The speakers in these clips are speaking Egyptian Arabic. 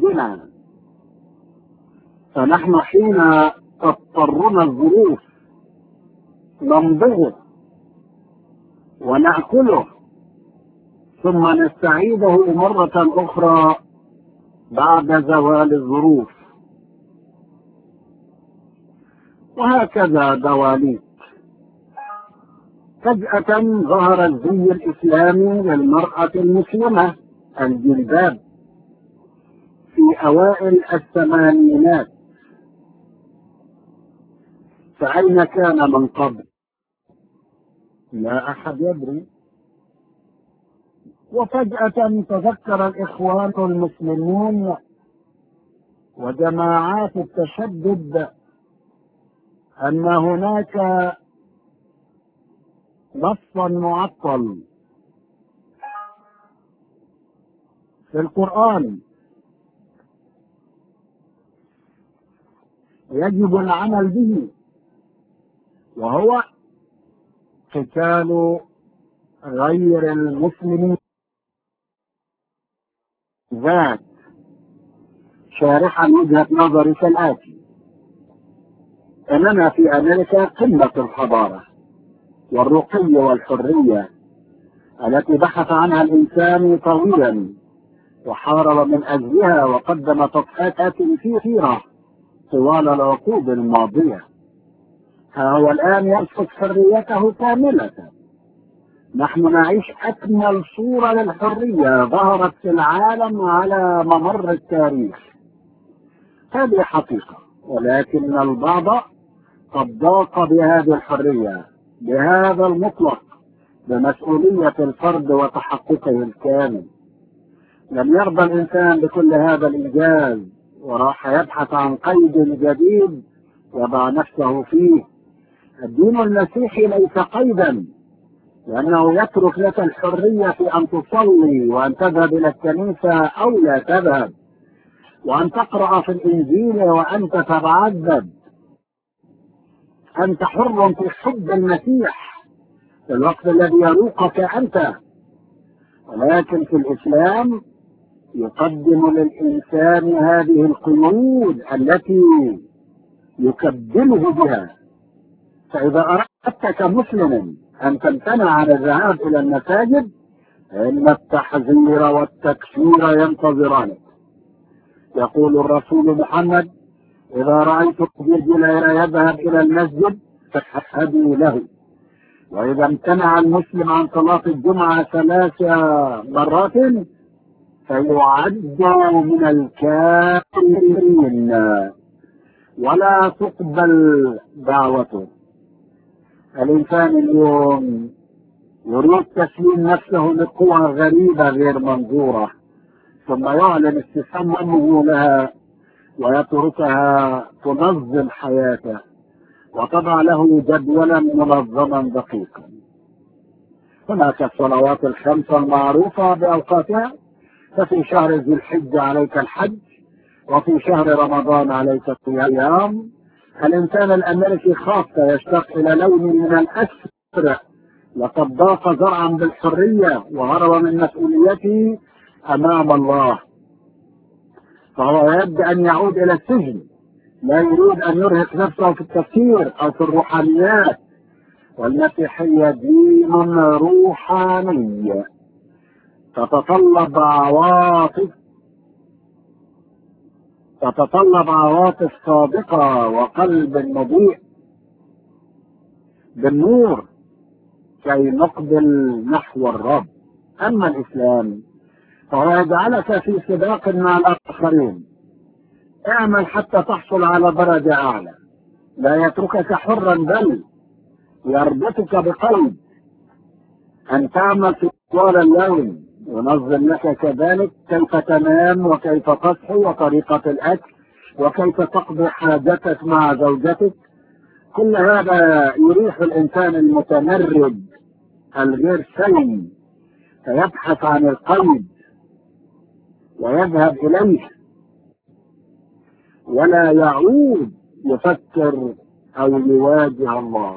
بنا فنحن حين تضطرنا الظروف نمضغه ونأكله ثم نستعيده مرة أخرى بعد زوال الظروف وهكذا دواليك فجأة ظهر الزي الإسلامي للمرأة المسلمة الجلباب في أوائل الثمانينات فأين كان من قبل؟ لا أحد يدري وفجأة تذكر الإخوان المسلمون وجماعات التشدد أن هناك نصا معطل في القرآن يجب العمل به وهو قتال غير المسلمين ذات شارحا وجهة نظري كالآتي أننا في أمريكا قمة الحضارة والرقي والحرية التي بحث عنها الإنسان طويلا وحارب من أجلها وقدم تضحيات كثيرة طوال العقود الماضية ها هو الآن يرفض حريته كاملة نحن نعيش أكمل صورة للحرية ظهرت في العالم على ممر التاريخ هذه حقيقة ولكن البعض قد ضاق بهذه الحرية بهذا المطلق بمسؤولية الفرد وتحققه الكامل لم يرضى الإنسان بكل هذا الإنجاز وراح يبحث عن قيد جديد يضع نفسه فيه الدين المسيحي ليس قيدا لأنه يترك لك الحرية في أن تصلي وأن تذهب إلى الكنيسة أو لا تذهب وأن تقرأ في الإنجيل وأنت تتعذب أنت حر في حب المسيح في الوقت الذي يروقك أنت ولكن في الإسلام يقدم للإنسان هذه القيود التي يكبله بها فإذا أردت كمسلم أن تمتنع عن الذهاب إلى المساجد فإن التحذير والتكفير ينتظرانك يقول الرسول محمد إذا رأيت الرجل يذهب إلى المسجد فاشهدوا له وإذا امتنع المسلم عن صلاة الجمعة ثلاث مرات فيعد من الكافرين ولا تقبل دعوته الإنسان اليوم يريد تسليم نفسه لقوى غريبة غير منظورة ثم يعلن استسلام أمه لها ويتركها تنظم حياته وتضع له جدولا منظما دقيقا هناك الصلوات الخمسة المعروفة بأوقاتها ففي شهر ذي الحجة عليك الحج وفي شهر رمضان عليك الصيام الإنسان الأمريكي خاصة يشتاق إلى لون من الأسر لقد ضاق زرعا بالحرية وهرب من مسؤوليته أمام الله فهو يود أن يعود إلى السجن لا يريد أن يرهق نفسه في التفكير أو في الروحانيات والمسيحية دين روحاني تتطلب عواطف تتطلب عواطف صادقة وقلب مضيء بالنور كي نقبل نحو الرب أما الإسلام فهو يجعلك في سباق مع الآخرين اعمل حتى تحصل على درجة أعلى لا يتركك حرا بل يربطك بقلب أن تعمل في طوال اليوم ينظم لك كذلك كيف تنام وكيف تصحو وطريقة الأكل وكيف تقضي حاجتك مع زوجتك كل هذا يريح الإنسان المتمرد الغير سلم فيبحث عن القلب ويذهب إليه ولا يعود يفكر أو يواجه الله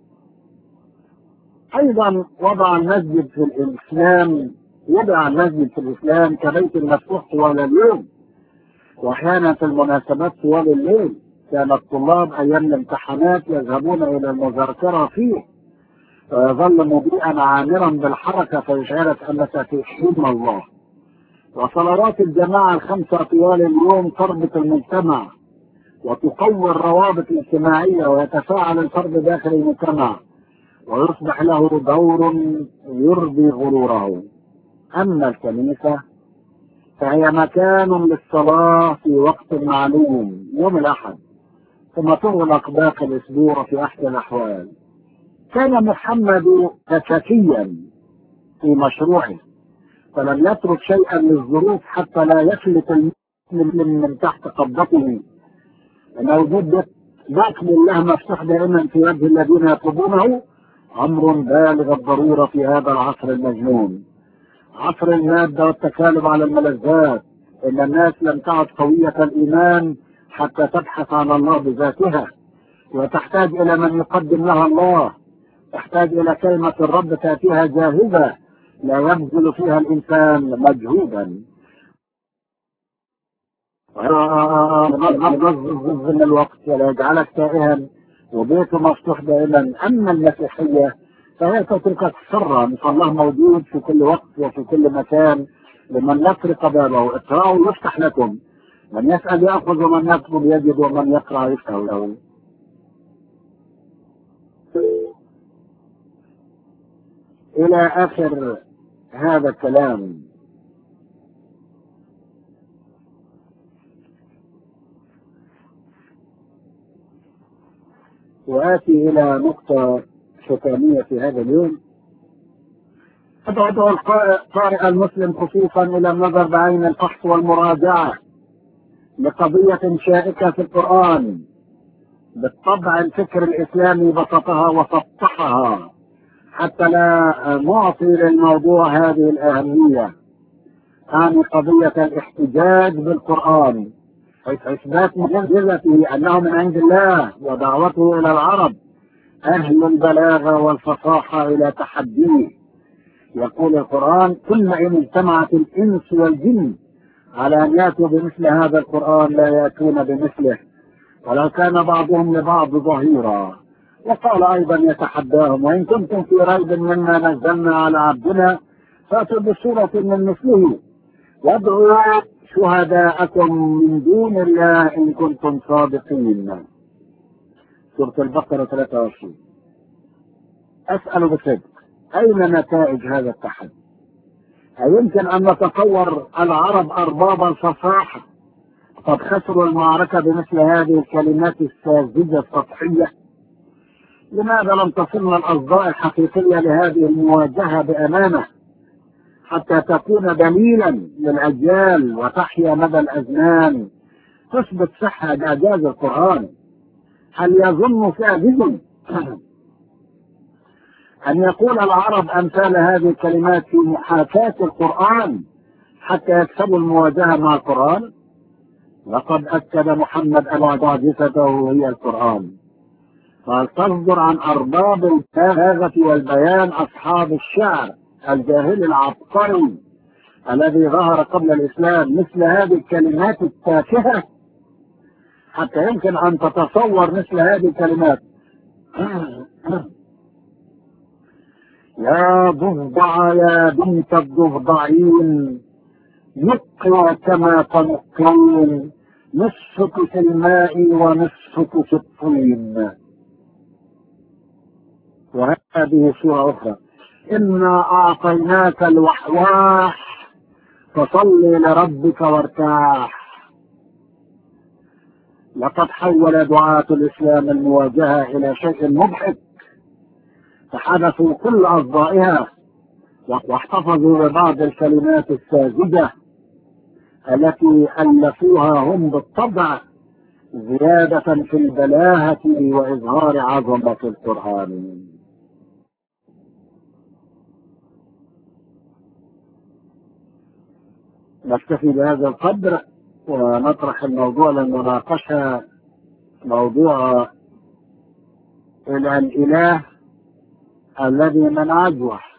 أيضا وضع المسجد في الإسلام وضع المسجد في الإسلام كبيت مفتوح طوال اليوم وأحيانا في المناسبات طوال الليل كان الطلاب أيام الامتحانات يذهبون إلى المذاكرة فيه ويظل مضيئا عامرا بالحركة فيشعرك أنك في حلم الله وصلوات الجماعة الخمسة طوال اليوم تربط المجتمع وتقوي الروابط الاجتماعية ويتفاعل الفرد داخل المجتمع ويصبح له دور يرضي غروره أما الكنيسة فهي مكان للصلاة في وقت معلوم يوم الأحد ثم تغلق باقي الأسبوع في أحسن الأحوال كان محمد تكاكيا في مشروعه فلم يترك شيئا للظروف حتى لا يفلت المسلم من تحت قبضته أن وجود باب الله مفتوح دائما في وجه الذين يطلبونه أمر بالغ الضرورة في هذا العصر المجنون عصر المادة والتكالب على الملذات إن الناس لم تعد قوية الإيمان حتى تبحث عن الله بذاتها وتحتاج إلى من يقدم لها الله تحتاج إلى كلمة الرب تأتيها جاهزة لا يبذل فيها الإنسان مجهودا من الوقت ولا يجعلك تائها وبيته مفتوح دائما أما المسيحية فهي تتركك سرا فالله موجود في كل وقت وفي كل مكان لمن يطرق بابه اقرأوا يفتح لكم من يسأل يأخذ ومن يطلب يجد ومن يقرأ يفتح له إلى آخر هذا الكلام وآتي إلى نقطة ختامية في هذا اليوم أدعو القارئ المسلم خصوصا إلى النظر بعين الفحص والمراجعة لقضية شائكة في القرآن بالطبع الفكر الإسلامي بسطها وسطحها حتى لا نعطي للموضوع هذه الأهمية عن قضية الاحتجاج بالقرآن إثبات معجزته أنه من عند الله ودعوته إلى العرب أهل البلاغة والفصاحة إلى تحديه يقول القرآن ثم إن اجتمعت الإنس والجن على أن يأتوا بمثل هذا القرآن لا يأتون بمثله ولو كان بعضهم لبعض ظهيرا وقال أيضا يتحداهم وإن كنتم في ريب مما نزلنا على عبدنا فأتوا بصورة من مثله وادعوا شهداءكم من دون الله إن كنتم صادقين سورة البقرة 23 أسأل بصدق أين نتائج هذا التحدي؟ أيمكن أن نتصور العرب أرباب الفصاحة قد خسروا المعركة بمثل هذه الكلمات الساذجة السطحية؟ لماذا لم تصلنا الأصداء الحقيقية لهذه المواجهة بأمانة حتى تكون دليلا للأجيال وتحيا مدى الأزمان تثبت صحة إعجاز القرآن هل يظن ساذج أن يقول العرب أمثال هذه الكلمات في محاكاة القرآن حتى يكسبوا المواجهة مع القرآن لقد أكد محمد أن معجزته هي القرآن فتصدر عن أرباب البلاغة والبيان أصحاب الشعر الجاهل العبقري الذي ظهر قبل الإسلام مثل هذه الكلمات التافهة حتى يمكن أن تتصور مثل هذه الكلمات يا ضفدع يا بنت الضفدعين نقي كما تنقين نصفك في الماء ونصفك في الطين وهذه سورة أخرى إنا أعطيناك الوحواح فصل لربك وارتاح لقد حول دعاة الإسلام المواجهة إلى شيء مضحك فحذفوا كل أصدائها واحتفظوا ببعض الكلمات الساذجة التي ألفوها هم بالطبع زيادة في البلاهة وإظهار عظمة القرآن نكتفي بهذا القدر ونطرح الموضوع للمناقشة موضوع إلى الإله الذي من عجوح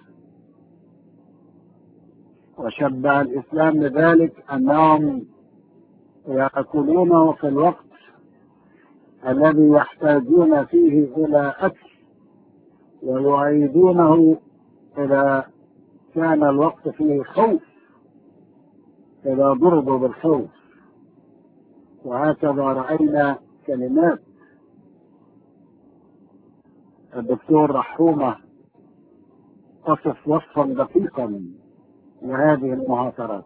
وشبه الإسلام بذلك أنهم يأكلونه في الوقت الذي يحتاجون فيه إلى أكل ويعيدونه إذا كان الوقت فيه خوف إذا ضربوا بالخوف وهكذا رأينا كلمات الدكتور رحومة تصف وصفا دقيقا لهذه المهاترات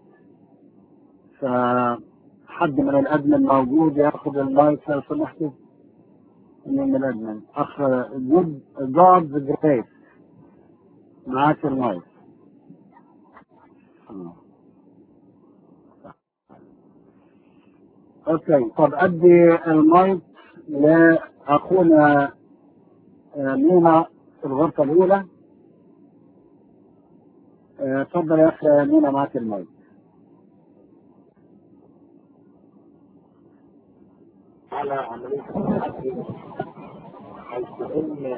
فحد من الأدمن موجود يأخذ المايك لو سمحتوا من الأدمن أخ جود جود جريس معاك المايك اوكي طب ادي المايك لاخونا مينا في الغرفه الاولى تفضل يا اخي مينا معك المايك على عملية التحدي حيث ان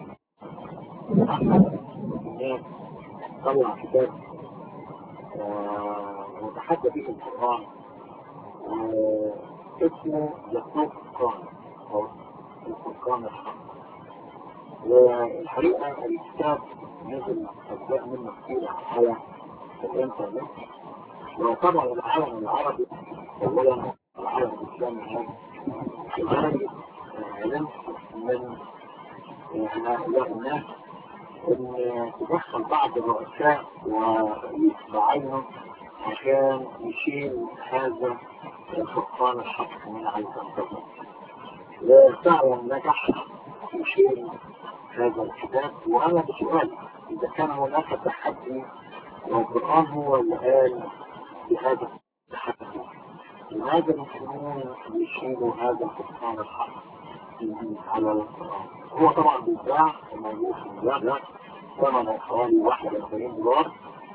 احد الناس طلع كتاب وتحدى به القرآن اسمه يقوم الفرقان او الفرقان الحق والحقيقة الكتاب نزل أجزاء منه كتير على الإنترنت وطبعا العالم العربي أولا العالم الإسلامي هذا لذلك علمت من هؤلاء الناس ان تدخل بعض الرؤساء ورئيس بعينه عشان يشيل هذا الفقدان الحق من على الانترنت وفعلا نجح يشيل هذا الكتاب وانا بسؤال اذا كان هناك تحدي والقران هو اللي قال بهذا التحدي لماذا المسلمون يشيلوا هذا الفقدان الحق على القران هو طبعا بيتباع موجود في المبيع ثمنه حوالي 41 دولار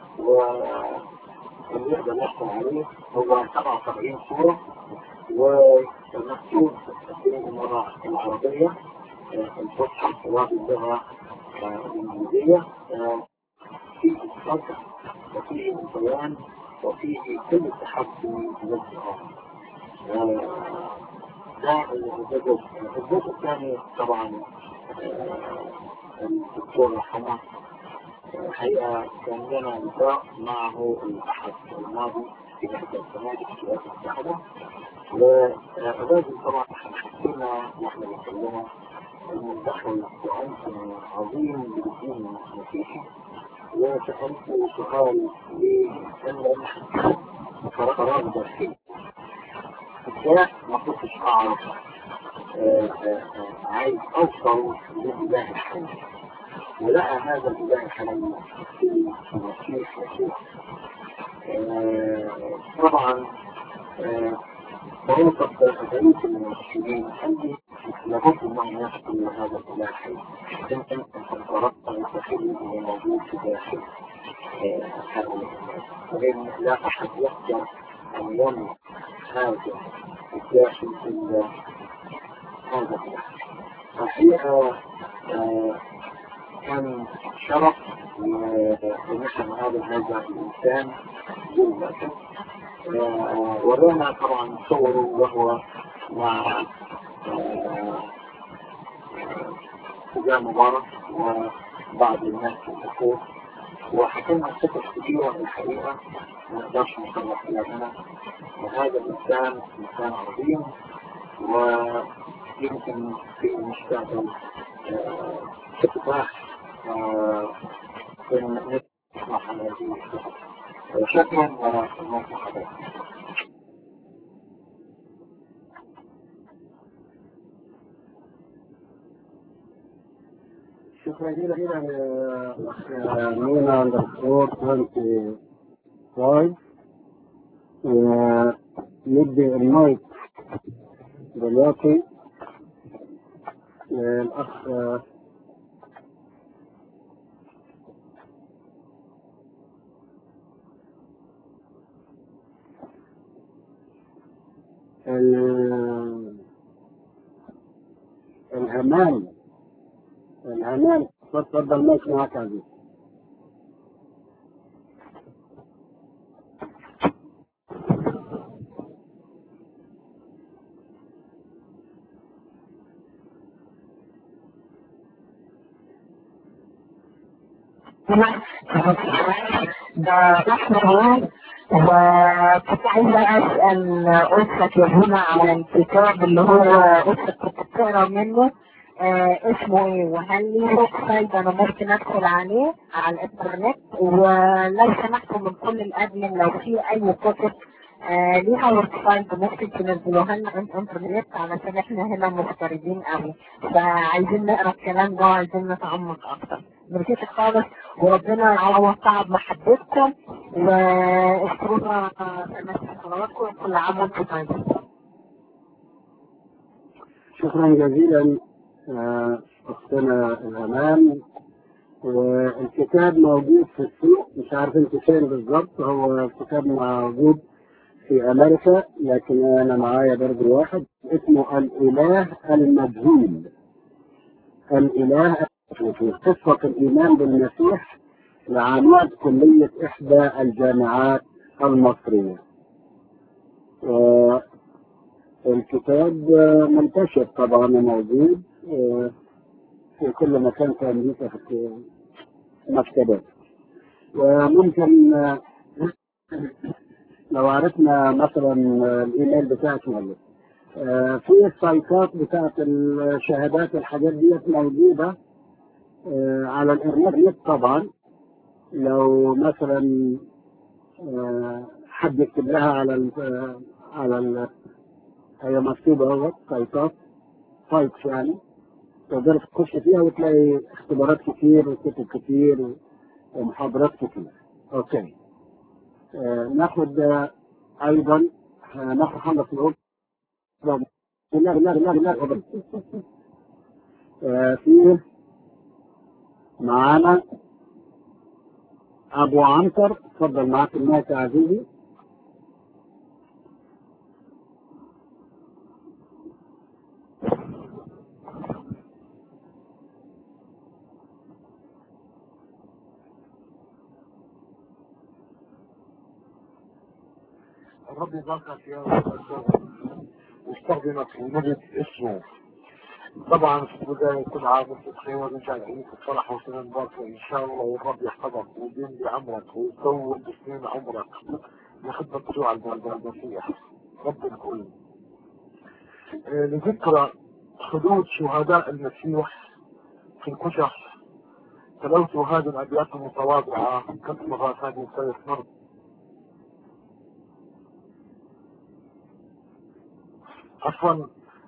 واللي يقدر يحصل عليه هو 77 صورة والمكتوب باللغة العربية الفصحى وباللغة الإنجليزية فيه الصدق وفيه البيان وفيه كل التحدي للقرآن ده الجزء الجزء الثاني طبعا الدكتور رحمه الحقيقة كان لنا لقاء معه الأحد الماضي في إحدى السنوات في الولايات المتحدة والراجل طبعا حكينا نحن بنكلمه انه دخل بعنف عظيم بالدين المسيحي وسألته سؤال لأن فراغ داخلي الشارع ما كنتش أعرف عايز أوصل لله الحي ولقى هذا الإله الحي في المسيح يسوع طبعا طريقة بقية المسلمين عندي لابد أن يدخل هذا الإله الحي يمكن أن تربط الداخلي اللي موجود في داخل هؤلاء لأن لا أحد يقدر أن يملك هذا الداخل في هذا الإله الحقيقة كان شرف ونحن هذا هذا الإنسان جلة ورانا طبعا صوره وهو مع حجاج مبارك وبعض الناس في الحقوق وحكينا قصص كثيرة الحقيقة ما نقدرش نصرح فيها هنا وهذا الإنسان إنسان عظيم ويمكن في المستقبل تتباح ان نسمح عن هذه شكرا ومرحبا شكرا جزيلا مينا اندرسكور 25 وندي المايك دلوقتي للأخ الهمان الهمان تفضل ماشي معك عزيز ده اسمه وكنت عايزة أسأل أستاذ يهونا على الكتاب اللي هو أستاذ كنت بتقرا منه آه اسمه ايه وهل ليه ويب سايت انا ممكن ادخل عليه على الانترنت ولو سمحتوا من كل الادمن لو في اي كتب آه ليها ويب سايت ممكن تنزلوها لنا عن الانترنت علشان احنا هنا مغتربين قوي فعايزين نقرا الكلام ده وعايزين نتعمق اكتر ميرسي خالص وربنا يعوض تعب محبتكم واذكرونا في صلواتكم وكل عام وانتم طيبين شكرا جزيلا آه، اختنا الامان والكتاب موجود في السوق مش عارف انت فين بالظبط هو الكتاب موجود في امريكا لكن انا معايا برضه واحد اسمه الاله المجهول الاله في قصه الايمان بالمسيح لعميد كليه احدى الجامعات المصريه و- الكتاب آه، منتشر طبعا موجود آه، في كل مكان في امريكا في مكتبات وممكن آه، لو عرفنا مثلا آه، الايميل بتاعك ولا آه، في السايتات بتاعت الشهادات الحاجات ديت موجوده آه، على الانترنت طبعا لو مثلا آه، حد يكتب لها على ال على ال هي مكتوبة اهو سايتات سايتس يعني تقدر تخش فيها وتلاقي اختبارات كتير وكتب كتير ومحاضرات كتير اوكي آه ناخد آه ايضا آه ناخد حمد في الأردن بالله بالله بالله بالله بالله آه في معانا ابو عنتر اتفضل معاك المايك يا عزيزي الرب يباركك يا رب واستخدمك في مجد اسمه طبعا في البداية كل عام وانت بخير ونرجع نعيش الفرح وسنة مباركة إن شاء الله والرب يحفظك ويدين بعمرك ويطول بسنين عمرك لخدمة رجوع المسيح رب الكل آه، لذكرى حدود شهداء المسيح في الكشح تلوت هذه الأبيات المتواضعة كم مرات هذه الثلاث مرات عفوا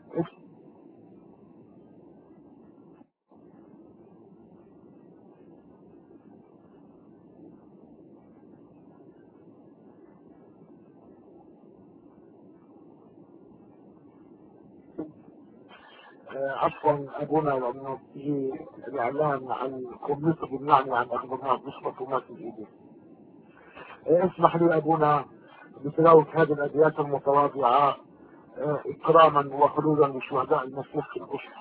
آه، عفوا ابونا لانه في الاعلان عن كميته بالمعنى عن اخبارنا نسبة ما في ايدي آه، اسمح لي ابونا بتلاوة هذه الابيات المتواضعة آه، اكراما وخلودا لشهداء المسيح في الكشف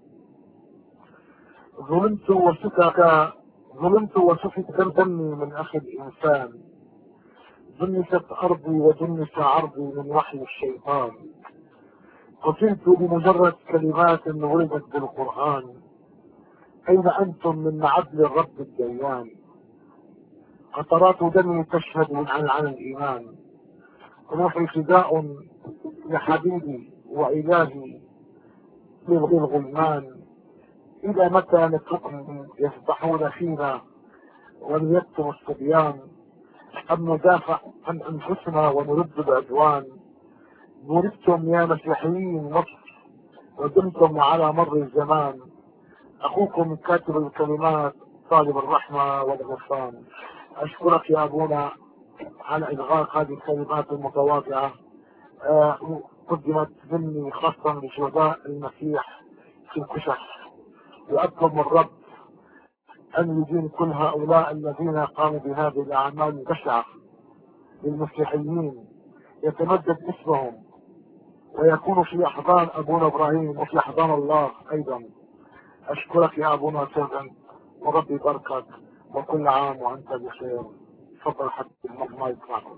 ظلمت وسكك ظلمت وسفك دمي من اخي الانسان دنست ارضي ودنس عرضي من وحي الشيطان قتلت بمجرد كلمات ولدت بالقرآن أين أنتم من عدل الرب الديان قطرات دمي تشهد عن عن الإيمان روحي فداء لحبيبي وإلهي للغلمان إلى متى نتركهم يفتحون فينا وليكتم الصبيان أم ندافع عن أنفسنا ونرد العدوان ولدتم يا مسيحيين مصر ودمتم على مر الزمان أخوكم كاتب الكلمات طالب الرحمة والغفران أشكرك يا أبونا على إلغاء هذه الكلمات المتواضعة آه، قدمت مني خاصة لشهداء المسيح في الكشح وأطلب من الرب أن يدين كل هؤلاء الذين قاموا بهذه الأعمال البشعة للمسيحيين يتمدد اسمهم ويكون في أحضان أبونا إبراهيم وفي أحضان الله أيضا أشكرك يا أبونا سيدا وربي يباركك وكل عام وأنت بخير تفضل حتى المايك معكم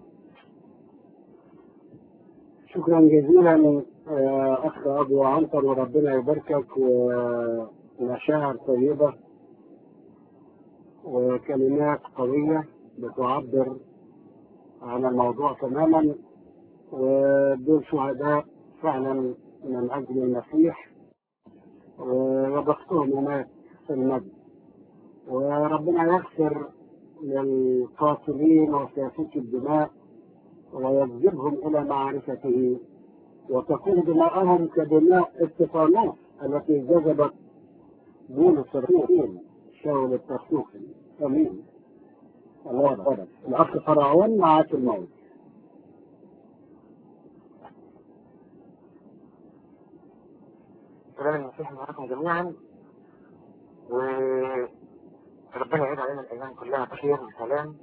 شكرا جزيلا آه، اخ ابو عنتر وربنا يباركك ومشاعر طيبه وكلمات قوية بتعبر عن الموضوع تماما ودول شهداء فعلا من أجل المسيح وبختهم هناك في المجد وربنا يغفر للقاتلين وسافكي الدماء ويجذبهم إلى معرفته وتكون دماءهم كدماء استفانوس التي جذبت بولس الرسول شاول الترسوخي امين الله اكبر الاخ فرعون معك الموت سلام المسيح معكم جميعا وربنا يعيد علينا الايام كلها بخير وسلام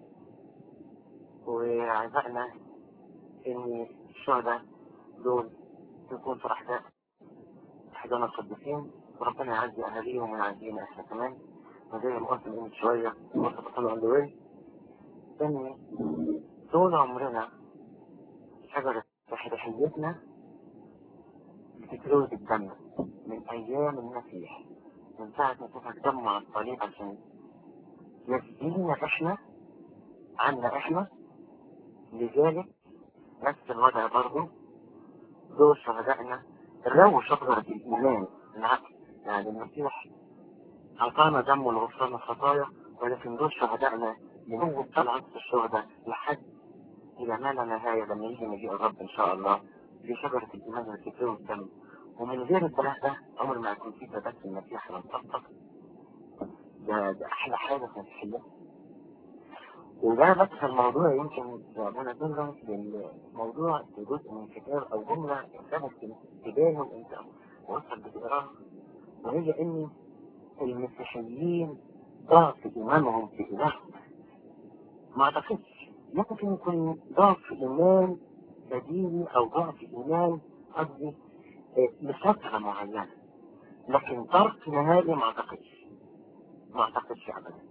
وعزائنا ان الشهداء دول يكون في رحلات حضان القديسين وربنا يعزي اهاليهم ويعزينا احنا كمان وزي ما قلت من شويه قلت بطلوا عند وين ان طول عمرنا شجرة تحريحيتنا بتتروي بالدم من ايام المسيح من ساعة ما شافك دم على الصليب عشان يدينا احنا عنا احنا لذلك نفس الوضع برضه دول شهدائنا الرو شجرة الإيمان العقل يعني المسيح أعطانا دم لغفران الخطايا ولكن دول شهدائنا من أول طلعت الشهداء لحد إلى ما لا نهاية لما يجي مجيء الرب إن شاء الله دي شجرة الإيمان اللي بتتروي الدم ومن غير البلاء ده عمر ما يكون في ثبات في المسيح لم تطبق ده, ده أحلى حاجة في المسيحية وده بس الموضوع يمكن ابونا جملة للموضوع في جزء من كتاب او جملة كانت تبان انت وصل بتقراها وهي ان المسيحيين ضعف ايمانهم في الههم ما اعتقدش ممكن يكون ضعف ايمان بديهي او ضعف ايمان قصدي لفترة معينة لكن ترك نهائي ما اعتقدش ما اعتقدش ابدا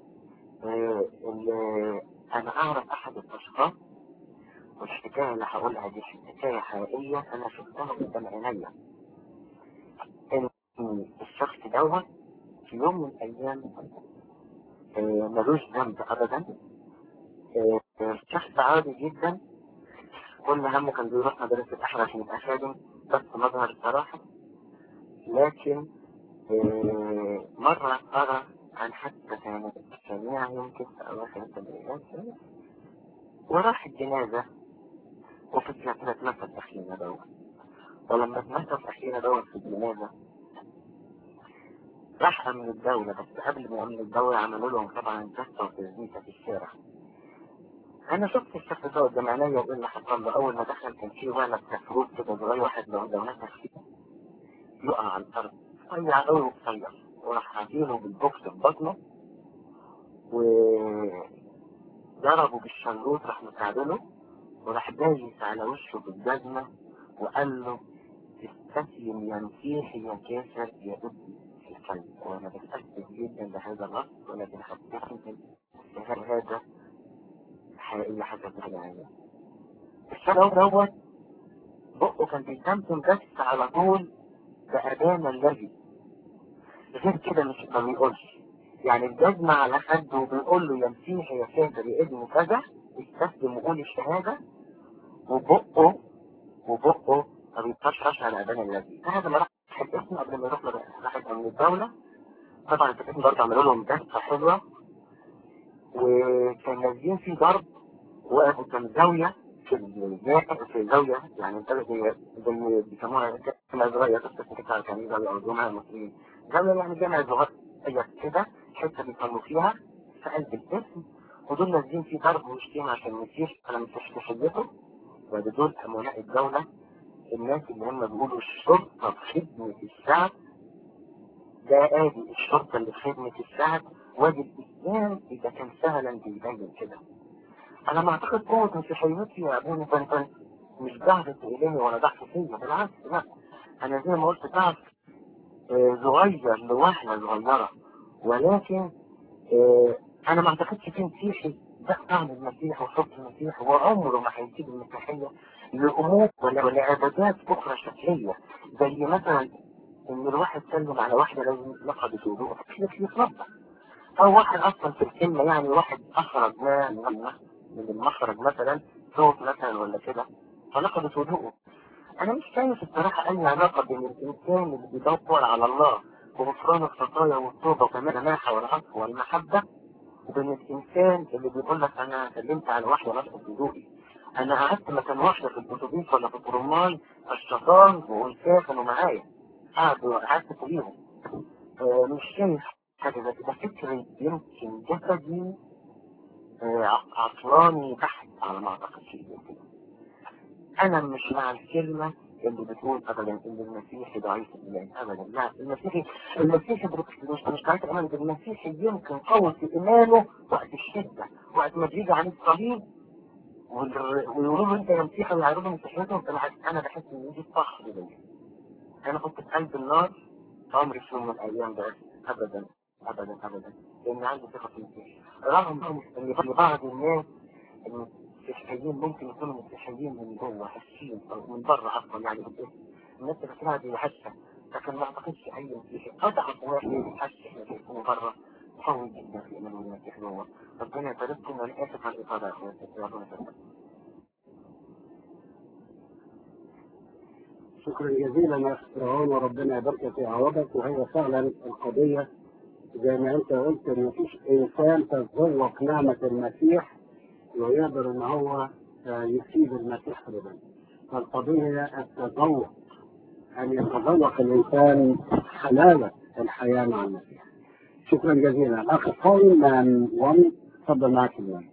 انا اعرف احد الاشخاص والحكايه اللي هقولها دي حكايه حقيقيه انا شفتها قدام عينيا ان الشخص دوت في يوم من الايام ملوش ذنب ابدا شخص عادي جدا كل همه كان بيروح مدرسة أحلى عشان يبقى خادم بس مظهر الصراحة لكن مرة أرى عن حتى كانت سميعة يمكن في أواخر التدريبات وراح الجنازة وفكرة كده اتمثل أخينا دوت ولما اتمثل أخينا دوت في الجنازة راح من الدولة بس قبل ما من الدولة عملوا لهم طبعا جثة وتثبيتة في الشارع أنا شفت الشخص ده قدام عينيا وإيه اللي حصل له أول ما دخل كان في ولد كفروت كده صغير واحد لو لو نفخ فيه يقع على الأرض رفيع قوي وقصير وراح عاملينه بالبوكس في بطنه وضربه بالشلوط راح مكعبله وراح دايس على وشه بالجزمة وقال له استسلم يا مسيحي يا كافر يا ابني في الكلب وانا بتأسف جدا لهذا الرد ولكن حسيت ان هذا حقيقي حاجة يعني الشلوط دوت بقه كان بيتمتم بس على طول بأبانا الذي غير كده مش ما بيقولش يعني الجزمة على حد وبيقول له يا مسيحي يا كافر يا ابن كذا استسلم وقول الشهادة وبقه وبقه ما بيطشرش على أبانا الذي هذا ما راح الاسم قبل ما يروح راح من الدولة طبعا الاسم برضه عملوا لهم دفة حلوة وكان نازلين فيه ضرب وقفوا كان زاوية في الجاء في زاوية يعني انت زي زي بيسموها كما صغيرة بس كده كان زاوية أو جمعة المصريين زاوية يعني جامع صغير كده حتة بيصلوا فيها في قلب الاسم ودول نازلين فيه ضرب وشتيمة عشان مسيح على مسيحيته وده دول أمناء الدولة الناس اللي هم بيقولوا الشرطة في خدمة الشعب ده ادي الشرطة اللي في خدمة الشعب وادي الإسلام إذا كان سهلا بيبين كده أنا ما أعتقد قوة مسيحيتي يا أبونا كان مش ضعف إلهي ولا ضعف فيا بالعكس لا أنا زي ما قلت ضعف صغير لوهلة صغيرة ولكن انا ما اعتقدش في مسيحي ده طعم المسيح وصوت المسيح وعمره ما هيسيب المسيحية لأمور ولا لعبادات أخرى شكلية زي مثلا إن الواحد سلم على واحدة لازم لقد وضوء في يتوضأ او واحد اصلا في الكلمة يعني واحد اخرج ما من المخرج مثلا صوت مثلا ولا كده فنقضت وضوءه انا مش شايف الصراحة اي علاقة بين الانسان اللي بيدور على الله وغفران الخطايا والتوبة وكمان السماحة والعطف والمحبة وبين الانسان اللي بيقول لك انا سلمت على واحدة نقضت وضوئي انا قعدت مكان واحدة في الاتوبيس ولا في الطرمان الشيطان وانسان كانوا معايا قعدوا قعدت فوقيهم آه مش شايف حاجة زي كده فكري يمكن جسدي آه عقلاني بحت على ما اعتقد شيء زي كده انا مش مع الكلمة اللي بتقول ابدا ان المسيحي ضعيف الايمان ابدا لا المسيحي المسيحي مش مش ضعيف الايمان المسيحي يمكن قوي في ايمانه وقت الشده وقت ما بيجي عليه الصليب ويقولوا له انت يا مسيحي ويعرضوا مسيحيتهم انا بحس ان دي فخر ليا انا كنت في قلب النار عمري في يوم من الايام ده ابدا ابدا ابدا لان عندي ثقه في المسيح رغم ان بعض الناس المسيحيين ممكن يكونوا مسيحيين من جوه حاسين او من بره اصلا يعني بالاسم الناس بتفكرها دي حاسه لكن ما اعتقدش اي مسيحي اضعف واحد يحسس من بره قوي جدا في ايمان المسيح جوه ربنا يبارككم وانا اسف على الاطاله يا اخواتي ربنا يبارك شكرا جزيلا يا اخ فرعون وربنا يبارك في عوضك وهي فعلا القضيه زي ما انت قلت ان مفيش انسان تتذوق نعمه المسيح ويقدر ان هو يسيب المسيح ابدا فالقضيه هي التذوق ان يتذوق الانسان حلاوه الحياه مع المسيح شكرا جزيلا الاخ قائم من وان تفضل معك اليوم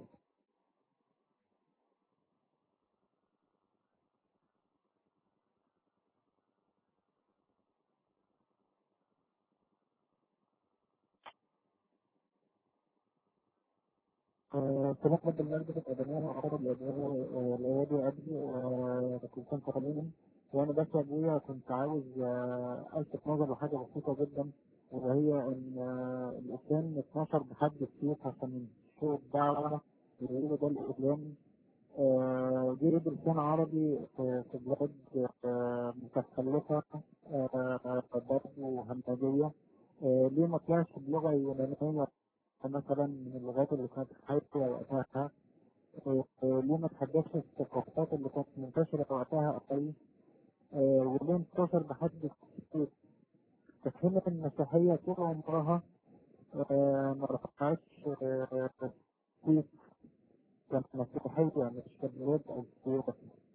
تنقل بالمرضى الأدمية وأعتقد الأيادي أبدي وكنت تقريبا وأنا بس أبويا كنت عاوز ألفت نظر لحاجة بسيطة جدا وهي إن الإسلام اتنشر بحد السيوف عشان سوء الدعوة يقولوا ده الإسلام جه لسان عربي في بلاد متخلفة برضه همجية ليه ما طلعش بلغة يونانية مثلا من اللغات اللي كانت حية وقتها ليه ما تحدثش الثقافات اللي كانت منتشرة وقتها قوي وليه انتشر بحد السيف في حين المسيحية طول عمرها ما رفعتش سيف كمسيحية مش كبلاد أو سيوف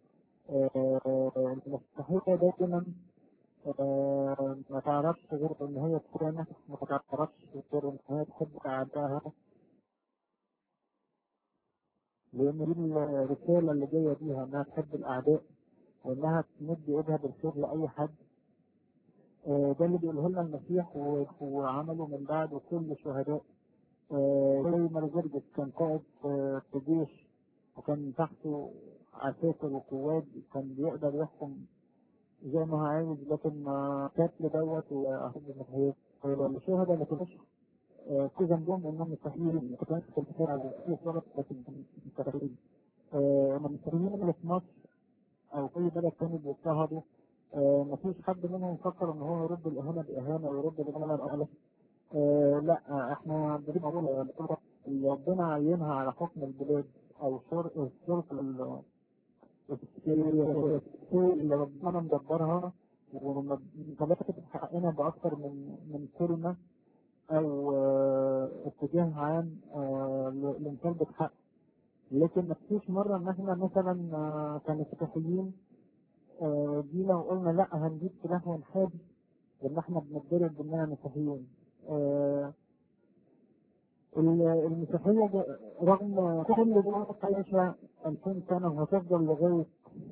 المسيحية دايما ما تعرفش غير ان هي تسامح ما تعرفش غير ان هي تحب اعدائها لان دي الرسالة اللي جاية بيها انها تحب الاعداء وانها تمد ايدها بالخير لاي حد ده اللي بيقوله لنا المسيح وعمله من بعد كل الشهداء زي ما رجرجس كان قائد في جيش وكان تحته عساكر وقوات كان بيقدر يحكم زي ما هو عايز لكن قتل دوت الشهداء ما كانوش في ذنبهم انهم مستحيلين ما كانش في الكتاب على الشيخ غلط لكن مستحيلين المسيحيين اللي في مصر او اي بلد تاني بيضطهدوا ما فيش حد منهم فكر ان هو يرد الاهانه باهانه ويرد الاهانه باهانه لا احنا بنقول اللي ربنا عينها على حكم البلاد او الشرطه اللي ربنا مدبرها ومثبتت حقنا بأكثر من من كلمة أو اتجاه عام لمطالبة حق لكن مفيش مرة إن إحنا مثلا كمسيحيين جينا وقلنا لا هنجيب سلاح ونحارب لأن إحنا بنتضرب بإننا مسيحيين المسيحية رغم كل ده عايشة 2000 سنة وهتفضل لغاية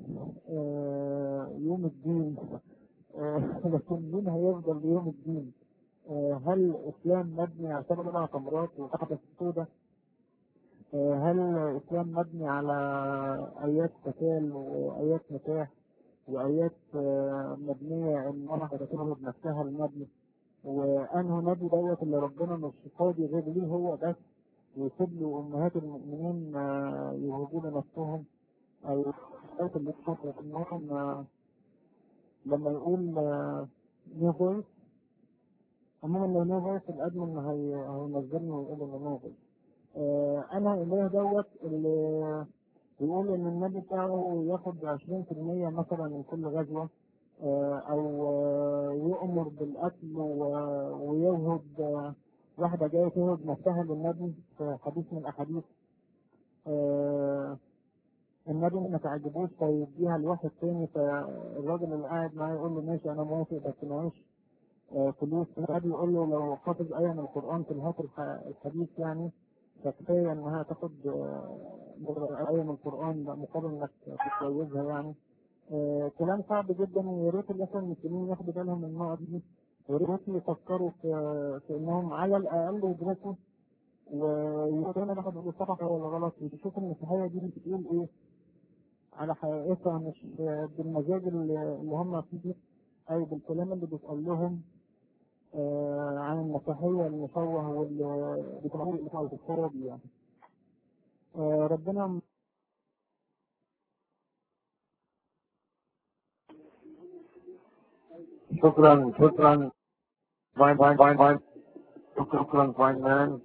يوم الدين لكن مين هيفضل ليوم الدين؟ هل الإسلام مبني على سبع تمرات وتحت السودة؟ هل الإسلام مبني على آيات قتال وآيات نكاح وآيات مبنية إن أنا هتكون بنفسها المبني وانه نبي دوت اللي ربنا مش فاضي غير ليه هو بس ويسيب له امهات المؤمنين يوهبون نفسهم او الحاجات اللي تشوف انهم لما يقول نيو فويس عموما لو نو فويس الادمن هي هينزلني ويقول لي نو فويس آه انا اله دوت اللي بيقول ان النبي بتاعه ياخد 20% مثلا من كل غزوه آه او آه يؤمر بالقتل و- ويوهب آه واحده جايه تهب نفسها للنبي في حديث من الاحاديث آه النبي ما تعجبوش فيديها لواحد تاني فالراجل اللي قاعد معاه يقول له ماشي انا موافق بس معيش آه، فلوس النبي يقول له لو حافظ آية من القرآن تلهاك الح- الحديث يعني فكفاية إنها تاخد آه، آية من القرآن مقابل إنك تتجوزها يعني آه، كلام صعب جدا ويا ريت الإخوة المسلمين ياخدوا بالهم من النقط دي ويا ريت يفكروا في في إنهم على الأقل يدرسوا ويقولوا لنا ناخد الصفحة ولا غلط ويشوفوا المسيحية دي بتقول إيه على حقيقتها مش بالمزاج اللي اللي هم فيه أو بالكلام اللي بيتقال لهم آه، عن المسيحية المشوه واللي بتعمل الإخوة في الخراب يعني آه، ربنا شكرا شكرا فاين فاين فاين فاين شكرا فاين مان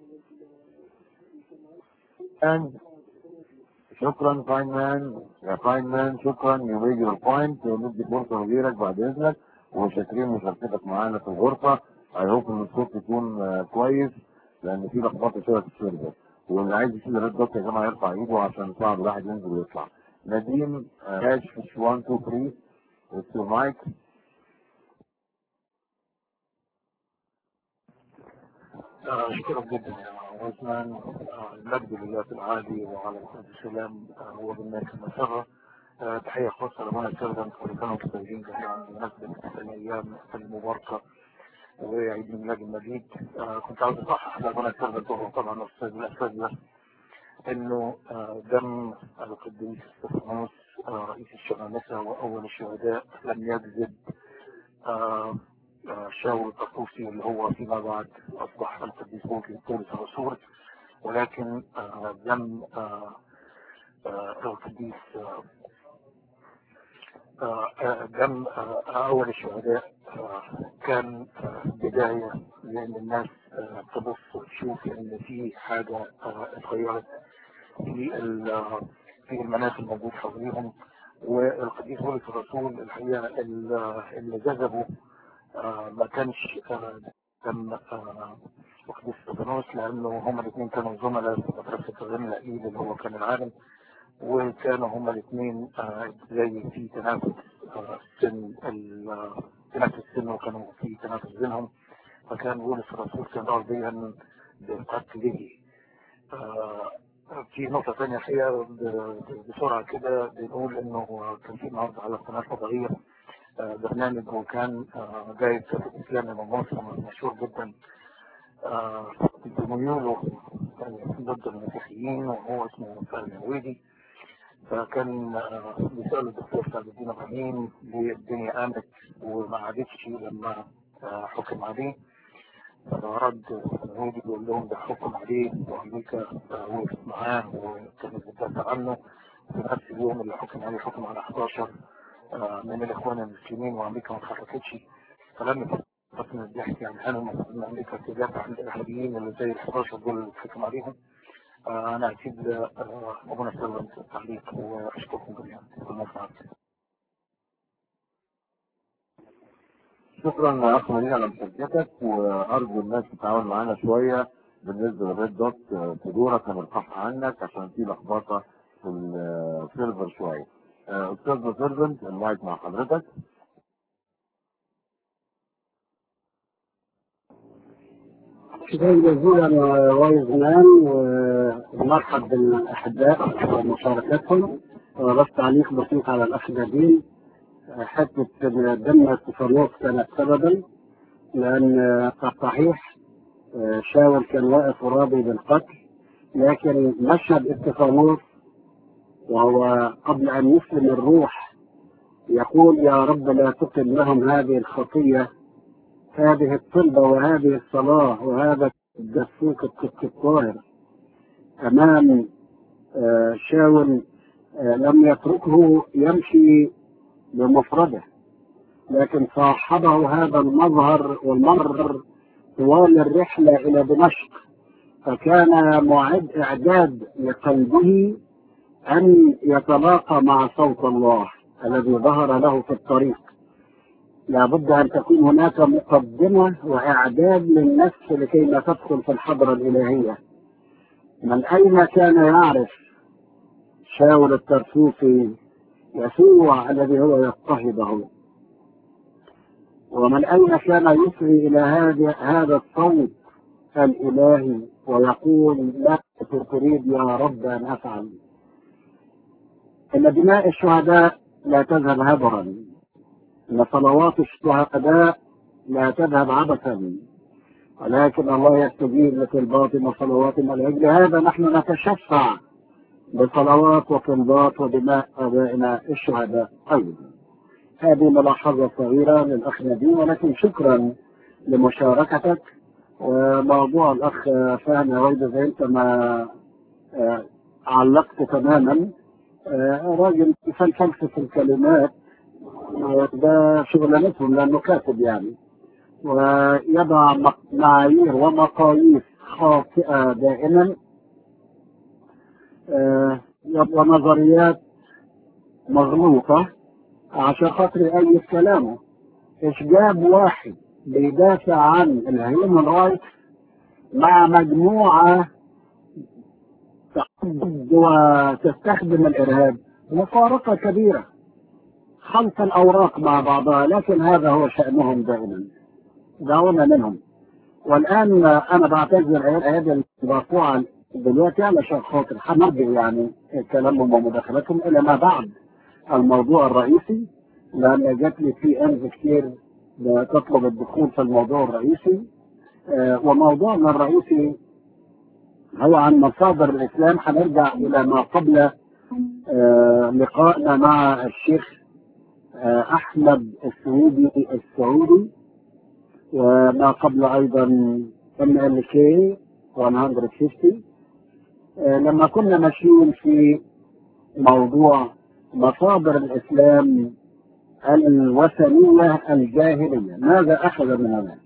and شكرا فاين مان يا فاين مان شكرا يو ميد يور بوينت وندي فرصه لغيرك بعد اذنك وشاكرين مشاركتك معانا في الغرفه اي هوب ان الصوت يكون آه، كويس لان في لخبطه شويه في السيرفر واللي عايز يشيل الريد دوت يا جماعه يرفع ايده عشان صعب الواحد ينزل ويطلع نديم كاش 1 2 3 with your mic آه، شكرا جدا يا عثمان آه، المجد لله في العالي وعلى السلام آه، هو بالناس المسرة آه، تحية خاصة لمنى السردن كل سنة وانتم طيبين جميعا بمناسبة الأيام المباركة وعيد الميلاد المجيد آه، كنت عاوز أصحح لمنى السردن طبعا طبعا أستاذ الأساتذة إنه آه، دم القديس استفانوس آه، رئيس الشمامسة وأول الشهداء لم يكذب آه، آه، شاول الطقوسي اللي هو فيما بعد أصبح القديس بولس الرسول ولكن آه، دم آه، آه، القديس آه، آه، آه، دم آه، أول الشهداء آه، كان آه، بداية لأن الناس آه، تبص وتشوف إن في حاجة آه، اتغيرت في ال- في المناخ الموجود حواليهم والقديس بولس الرسول الحقيقة ال- اللي جذبه آه، ما كانش آه، دم آه، القديس استفانوس لأنه هما الاثنين كانوا زملاء في مدرسة الرمل اللي هو كان العالم وكانوا هما الاثنين آه، زي في تنافس آه، سن ال- تنافس سن وكانوا في تنافس بينهم فكان بولس الرسول كان راضيا بقتله آه، في نقطة ثانية الحقيقة ب- بسرعة كده بنقول إنه كان في النهارده على قناة فضائية آه، برنامج وكان آه، جايب كاتب إسلامي من مصر مشهور جدا آه، بميوله آه، ضد المسيحيين وهو اسمه فهمي الويدي فكان آه، بيسأل الدكتور سعد الدين ابراهيم ليه الدنيا قامت وما عادتش لما آه، حكم عليه فرد الويدي بيقول لهم ده حكم عليه وامريكا آه، وقفت معاه وكانت بتدافع عنه في نفس اليوم اللي حكم عليه حكم على 11 آه، من الاخوان المسلمين وامريكا ما اتحركتش فلم بس من الضحك يعني هل المفروض ان امريكا تدافع عن الارهابيين اللي زي ال 11 دول اللي اتحكم عليهم آه، انا اكيد آه، ربنا يسلم التعليق واشكركم جميعا بالمساعدة شكرا يا اخ مدين على مشاركتك وارجو الناس تتعاون معانا شويه بالنسبه للريد دوت آه، في دورك هنرفعها عنك عشان في لخبطه في السيرفر شويه آه، استاذ سيرفنت المايك مع حضرتك شكرا جزيلا يا وايز مان ومرحب بالاحباء ومشاركتهم بس تعليق بسيط على الاخ نبيل حته إن دم التصرف كانت سببا لان صحيح شاول كان واقف راضي بالقتل لكن مشهد استفانوس وهو قبل ان يسلم الروح يقول يا رب لا تقم لهم هذه الخطيه هذه الطلبة وهذه الصلاة وهذا الدسوق الطاهر أمام آه، شاول آه، لم يتركه يمشي بمفرده لكن صاحبه هذا المظهر والمظهر طوال الرحلة إلى دمشق فكان معد إعداد لقلبه أن يتلاقى مع صوت الله الذي ظهر له في الطريق لابد أن تكون هناك مقدمة وإعداد للنفس لكي لا تدخل في الحضرة الإلهية من أين كان يعرف شاول الترسوسي يسوع الذي هو يضطهده ومن أين كان يسري إلى هذا هذا الصوت الإلهي ويقول لا تريد يا رب أن أفعل إن دماء الشهداء لا تذهب هدرا إن صلوات الشهداء لا تذهب عبثا ولكن الله يستجيب لطلبات وصلوات من أجل هذا نحن نتشفع بصلوات وطلبات ودماء آبائنا الشهداء أيضا هذه ملاحظة صغيرة للأخ نبي ولكن شكرا لمشاركتك وموضوع الأخ فهمي رويدة زي أنت ما علقت تماما راجل يفلسف في الكلمات ده شغلانتهم لأنه كاتب يعني ويضع معايير ومقاييس خاطئة دائما ونظريات مغلوطة عشان خاطر يأيد كلامه ايش جاب واحد بيدافع عن الهيومن رايتس مع مجموعة تعد وتستخدم الإرهاب مفارقة كبيرة خلط الأوراق مع بعضها لكن هذا هو شأنهم دائما دعونا منهم والآن أنا بعتذر هذا المرفوعة دلوقتي علشان خاطر هنرجع يعني كلامهم ومداخلتهم إلى ما بعد الموضوع الرئيسي لأن جات لي في أمز كتير تطلب الدخول في الموضوع الرئيسي آه وموضوعنا الرئيسي هو عن مصادر الإسلام هنرجع إلى ما قبل آه لقائنا مع الشيخ آه أحمد السعودي السعودي وما قبل أيضا ام ال كي 150 لما كنا ماشيين في موضوع مصادر الإسلام الوثنية الجاهلية ماذا أخذ من هذا